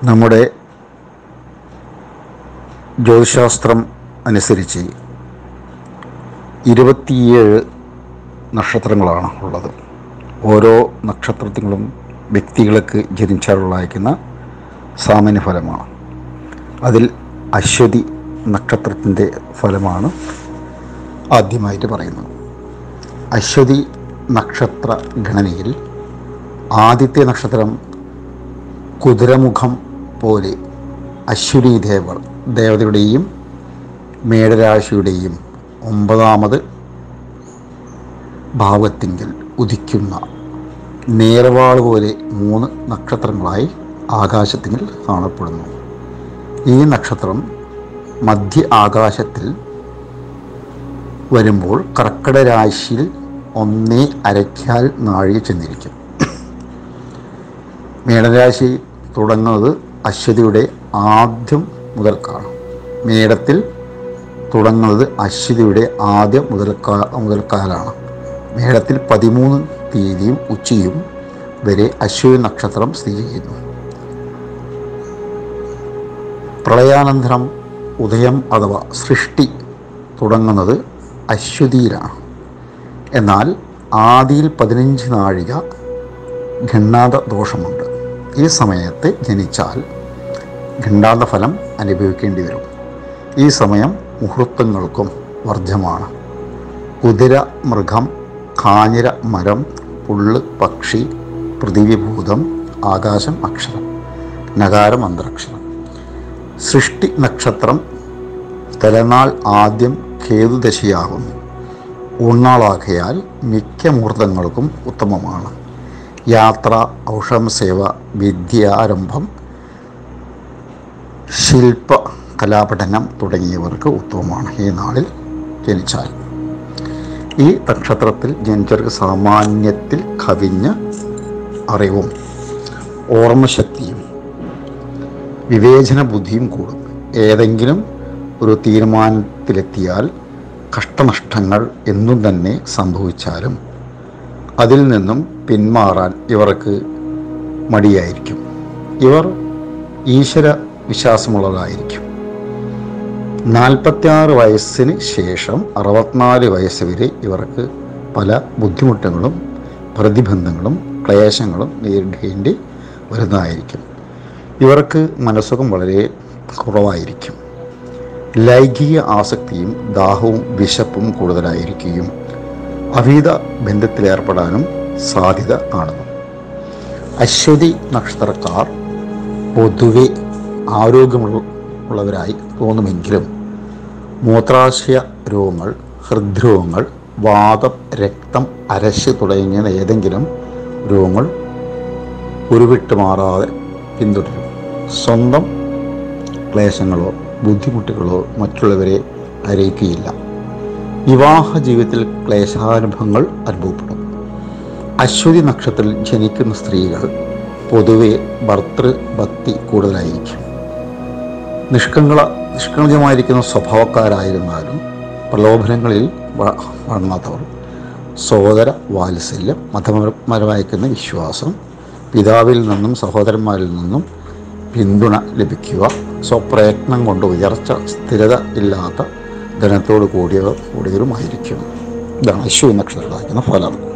നമ്മുടെ ജ്യോതിശാസ്ത്രം അനുസരിച്ച് ഇരുപത്തിയേഴ് നക്ഷത്രങ്ങളാണ് ഉള്ളത് ഓരോ നക്ഷത്രത്തിലും വ്യക്തികൾക്ക് ജനിച്ചാലുള്ളയക്കുന്ന സാമാന്യ ഫലമാണ് അതിൽ അശ്വതി നക്ഷത്രത്തിൻ്റെ ഫലമാണ് ആദ്യമായിട്ട് പറയുന്നത് അശ്വതി നക്ഷത്ര ഗണനയിൽ ആദ്യത്തെ നക്ഷത്രം കുതിരമുഖം പോലെ അശ്വതി ദേവ ദേവതയുടെയും മേടരാശിയുടെയും ഒമ്പതാമത് ഭാവത്തിങ്കിൽ ഉദിക്കുന്ന നേരവാൾ പോലെ മൂന്ന് നക്ഷത്രങ്ങളായി ആകാശത്തിൽ കാണപ്പെടുന്നു ഈ നക്ഷത്രം മധ്യ ആകാശത്തിൽ വരുമ്പോൾ കർക്കിടക രാശിയിൽ ഒന്നേ അരയ്ക്കാൽ നാഴിക ചെന്നിരിക്കും മേടരാശി തുടങ്ങുന്നത് അശ്വതിയുടെ ആദ്യം മുതൽക്കാണ് മേടത്തിൽ തുടങ്ങുന്നത് അശ്വതിയുടെ ആദ്യം മുതൽക്കാ മുതൽക്കാലാണ് മേടത്തിൽ പതിമൂന്ന് തീയതിയും ഉച്ചയും വരെ അശ്വതി നക്ഷത്രം സ്ഥിതി ചെയ്യുന്നു പ്രളയാനന്തരം ഉദയം അഥവാ സൃഷ്ടി തുടങ്ങുന്നത് അശ്വതിയിലാണ് എന്നാൽ ആദിയിൽ പതിനഞ്ച് നാഴിക ഖണ്ഡാത ദോഷമുണ്ട് ഈ സമയത്ത് ജനിച്ചാൽ ഖണ്ഡാത ഫലം അനുഭവിക്കേണ്ടി വരും ഈ സമയം മുഹൂർത്തങ്ങൾക്കും വർജമാണ് കുതിര മൃഗം കാഞ്ഞിര മരം പുള്ള് പക്ഷി പൃഥിവിഭൂതം ആകാശം അക്ഷരം നഗാരം അന്തരക്ഷരം സൃഷ്ടി നക്ഷത്രം തലനാൾ ആദ്യം കേതുദശയാകുന്നു ഉണ്ണാളാകയാൽ മിക്ക മുഹൂർത്തങ്ങൾക്കും ഉത്തമമാണ് യാത്ര ഔഷധം സേവ വിദ്യാരംഭം ശില്പ കലാപഠനം തുടങ്ങിയവർക്ക് ഉത്തമമാണ് ഈ നാളിൽ ജനിച്ചാൽ ഈ നക്ഷത്രത്തിൽ ജനിച്ചവർക്ക് സാമാന്യത്തിൽ കവിഞ്ഞ അറിവും ഓർമ്മശക്തിയും വിവേചന ബുദ്ധിയും കൂടും ഏതെങ്കിലും ഒരു തീരുമാനത്തിലെത്തിയാൽ കഷ്ടനഷ്ടങ്ങൾ എന്നും തന്നെ സംഭവിച്ചാലും അതിൽ നിന്നും പിന്മാറാൻ ഇവർക്ക് മടിയായിരിക്കും ഇവർ ഈശ്വര വിശ്വാസമുള്ളവരായിരിക്കും നാൽപ്പത്തിയാറ് വയസ്സിന് ശേഷം അറുപത്തിനാല് വയസ്സ് വരെ ഇവർക്ക് പല ബുദ്ധിമുട്ടുകളും പ്രതിബന്ധങ്ങളും ക്ലേശങ്ങളും നേരിടേണ്ടി വരുന്നതായിരിക്കും ഇവർക്ക് മനസ്സുഖം വളരെ കുറവായിരിക്കും ലൈംഗിക ആസക്തിയും ദാഹവും വിശപ്പും കൂടുതലായിരിക്കുകയും അഭീത ബന്ധത്തിലേർപ്പെടാനും സാധ്യത കാണുന്നു അശ്വതി നക്ഷത്രക്കാർ പൊതുവെ ആരോഗ്യമുള്ളവരായി തോന്നുമെങ്കിലും മൂത്രാശയ രോഗങ്ങൾ ഹൃദ്രോഗങ്ങൾ വാദം രക്തം അരശ് തുടങ്ങിയ ഏതെങ്കിലും രോഗങ്ങൾ ഉരുവിട്ട് മാറാതെ പിന്തുടരും സ്വന്തം ക്ലേശങ്ങളോ ബുദ്ധിമുട്ടുകളോ മറ്റുള്ളവരെ അറിയിക്കുകയില്ല വിവാഹ ജീവിതത്തിൽ ക്ലേശാനുഭവങ്ങൾ അനുഭവപ്പെടും അശ്വതി നക്ഷത്രത്തിൽ ജനിക്കുന്ന സ്ത്രീകൾ പൊതുവെ ഭർത്തൃഭക്തി കൂടുതലായിരിക്കും നിഷ്കളങ്ക നിഷ്കളങ്കമായിരിക്കുന്ന സ്വഭാവക്കാരായിരുന്നാലും പ്രലോഭനങ്ങളിൽ വ- വഴങ്ങാത്തവർ സഹോദര വാത്സല്യം മതപരമായിരിക്കുന്ന വിശ്വാസം പിതാവിൽ നിന്നും സഹോദരന്മാരിൽ നിന്നും പിന്തുണ ലഭിക്കുക സ്വപ്രയത്നം കൊണ്ട് ഉയർച്ച സ്ഥിരത ഇല്ലാത്ത ധനത്തോട് കൂടിയവർ കൂടിയവരുമായിരിക്കും ഇതാണ് അശ്വ നക്ഷത്രത്തിൽ ഫലം